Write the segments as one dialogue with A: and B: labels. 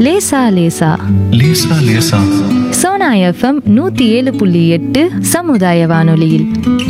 A: லேசா லேசா
B: லேசா லேசா
A: சோனா எஃப்எம் நூத்தி ஏழு புள்ளி எட்டு சமுதாய வானொலியில்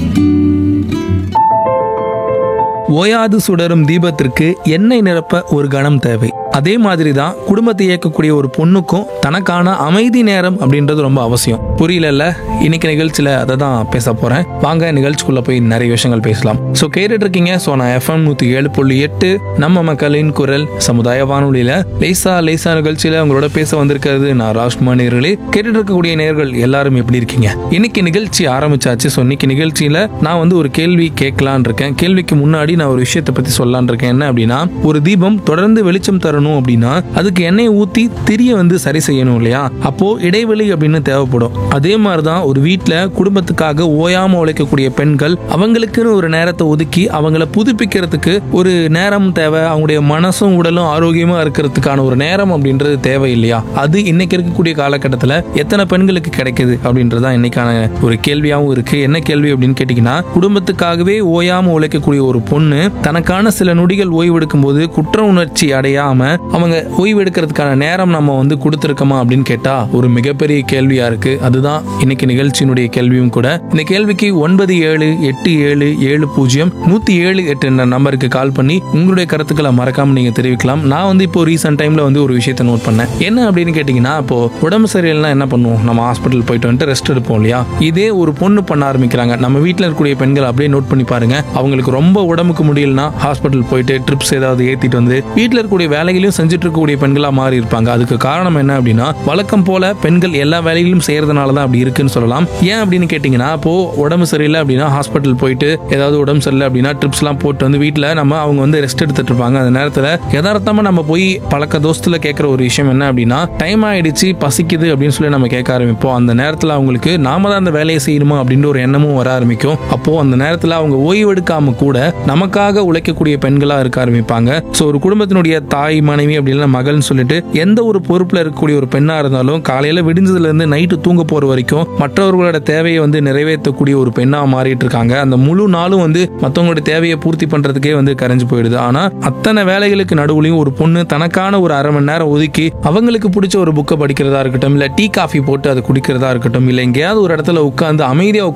C: ஓயாது சுடரும் தீபத்திற்கு எண்ணெய் நிரப்ப ஒரு கணம் தேவை அதே மாதிரி தான் குடும்பத்தை இயக்கக்கூடிய ஒரு பொண்ணுக்கும் தனக்கான அமைதி நேரம் அப்படின்றது ரொம்ப அவசியம் புரியலல்ல இன்னைக்கு நிகழ்ச்சியில் அதை தான் பேச போறேன் வாங்க நிகழ்ச்சிக்குள்ள போய் நிறைய விஷயங்கள் பேசலாம் ஸோ கேட்டுட்டு இருக்கீங்க ஸோ நான் எஃப்எம் நூற்றி ஏழு புள்ளி எட்டு நம்ம மக்களின் குரல் சமுதாய வானொலியில லேசா லேசா நிகழ்ச்சியில உங்களோட பேச வந்திருக்கிறது நான் ராஜ்குமார் நேர்களே கேட்டுட்டு இருக்கக்கூடிய நேர்கள் எல்லாரும் எப்படி இருக்கீங்க இன்னைக்கு நிகழ்ச்சி ஆரம்பிச்சாச்சு ஸோ இன்னைக்கு நிகழ்ச்சியில நான் வந்து ஒரு கேள்வி கேட்கலான் இருக்கேன் கேள்விக்கு முன்னாடி நான் ஒரு விஷயத்தை பத்தி சொல்லலான் இருக்கேன் என்ன அப்படின்னா ஒரு தீபம் தொடர்ந்து வெளிச்சம் தரணும் அப்படின்னா அதுக்கு எண்ணெய் ஊத்தி திரிய வந்து சரி செய்யணும் இல்லையா அப்போ இடைவெளி அப்படின்னு தேவைப்படும் அதே மாதிரிதான் ஒரு வீட்ல குடும்பத்துக்காக ஓயாம உழைக்கக்கூடிய பெண்கள் அவங்களுக்குன்னு ஒரு நேரத்தை ஒதுக்கி அவங்கள புதுப்பிக்கிறதுக்கு ஒரு நேரம் தேவை அவங்களுடைய மனசும் உடலும் ஆரோக்கியமா இருக்கிறதுக்கான ஒரு நேரம் அப்படின்றது தேவை இல்லையா அது இன்னைக்கு இருக்கக்கூடிய காலகட்டத்தில் எத்தனை பெண்களுக்கு கிடைக்குது அப்படின்றதான் இன்னைக்கான ஒரு கேள்வியாகவும் இருக்கு என்ன கேள்வி அப்படின்னு கேட்டீங்கன்னா குடும்பத்துக்காகவே ஓயாம உழைக்கக்கூடிய ஒரு பொண்ணு தனக்கான சில நொடிகள் ஓய்வெடுக்கும் போது குற்ற உணர்ச்சி அடையாம அவங்க ஓய்வெடுக்கிறதுக்கான நேரம் நம்ம வந்து கொடுத்துருக்கோமா அப்படின்னு கேட்டா ஒரு மிகப்பெரிய கேள்வியா இருக்கு அதுதான் இன்னைக்கு நிகழ்ச்சியினுடைய கேள்வியும் கூட இந்த கேள்விக்கு ஒன்பது ஏழு எட்டு ஏழு ஏழு பூஜ்ஜியம் நூத்தி ஏழு எட்டு என்ற நம்பருக்கு கால் பண்ணி உங்களுடைய கருத்துக்களை மறக்காம நீங்க தெரிவிக்கலாம் நான் வந்து இப்போ ரீசெண்ட் டைம்ல வந்து ஒரு விஷயத்தை நோட் பண்ணேன் என்ன அப்படின்னு கேட்டீங்கன்னா இப்போ உடம்பு சரியில்லைனா என்ன பண்ணுவோம் நம்ம ஹாஸ்பிட்டல் போயிட்டு வந்துட்டு ரெஸ்ட் எடுப்போம் இல்லையா இதே ஒரு பொண்ணு பண்ண ஆரம்பிக்கிறாங்க நம்ம வீட்டில் இருக்கக்கூடிய பெண்கள் அப்படியே நோட் பண்ணி பாருங்க அவங்களுக்கு ரொம்ப உடம்புக்கு முடியலனா ஹாஸ்பிட்டல் போயிட்டு ட்ரிப்ஸ் ஏதாவது ஏத்திட்டு வந்து வீட்டில் இருக்கக்கூடிய வேலைகளையும் செஞ்சுட்டு இருக்கக்கூடிய பெண்களா மாறி இருப்பாங்க அதுக்கு காரணம் என்ன அப்படின்னா வழக்கம் போல பெண்கள் எல்லா வேலைகளையும் செய்யறதுனால தான் அப்படி இருக்குன்னு சொல்லலாம் ஏன் அப்படின்னு கேட்டீங்கன்னா இப்போ உடம்பு சரியில்லை அப்படின்னா ஹாஸ்பிட்டல் போயிட்டு ஏதாவது உடம்பு சரியில்லை அப்படின்னா ட்ரிப்ஸ்லாம் போட்டு வந்து வீட்டில் நம்ம அவங்க வந்து ரெஸ்ட் எடுத்துட்டு இருப்பாங்க அந்த நேரத்தில் யதார்த்தமா நம்ம போய் பழக்க தோஸ்துல கேட்குற ஒரு விஷயம் என்ன அப்படின்னா டைம் ஆயிடுச்சு பசிக்குது அப்படின்னு சொல்லி நம்ம கேட்க ஆரம்பிப்போம் அந்த நேரத்தில் அவங்களுக்கு நாம தான் அந்த வேலையை செய்யணுமா அப்படின்ற ஒரு எண்ணமும் வர ஆரம்பிக்கும் அப்போ அந்த நேரத்தில் அவங்க ஓய்வெடுக்காம கூட நமக்காக உழைக்கக்கூடிய பெண்களா இருக்க ஆரம்பிப்பாங்க ஸோ ஒரு குடும்பத்தினுடைய தாய் மனைவி அப்படின்னா மகள்னு சொல்லிட்டு எந்த ஒரு பொறுப்புல இருக்கக்கூடிய ஒரு பெண்ணா இருந்தாலும் காலையில விடிஞ்சதுல இருந்து நைட்டு தூங்க போற வரைக்கும் மற்றவர்களோட தேவையை வந்து நிறைவேற்றக்கூடிய ஒரு பெண்ணா மாறிட்டு இருக்காங்க அந்த முழு நாளும் வந்து மற்றவங்களோட தேவையை பூர்த்தி பண்றதுக்கே வந்து கரைஞ்சு போயிடுது ஆனா அத்தனை வேலைகளுக்கு நடுவுலையும் ஒரு பொண்ணு தனக்கான ஒரு அரை மணி நேரம் ஒதுக்கி அவங்களுக்கு பிடிச்ச ஒரு புக்கை படிக்கிறதா இருக்கட்டும் இல்ல டீ காஃபி போட்டு அதை குடிக்கிறதா இருக்கட்டும் இல்ல எங்கேயாவது ஒரு இடத்துல உட்காந்து அமைதியா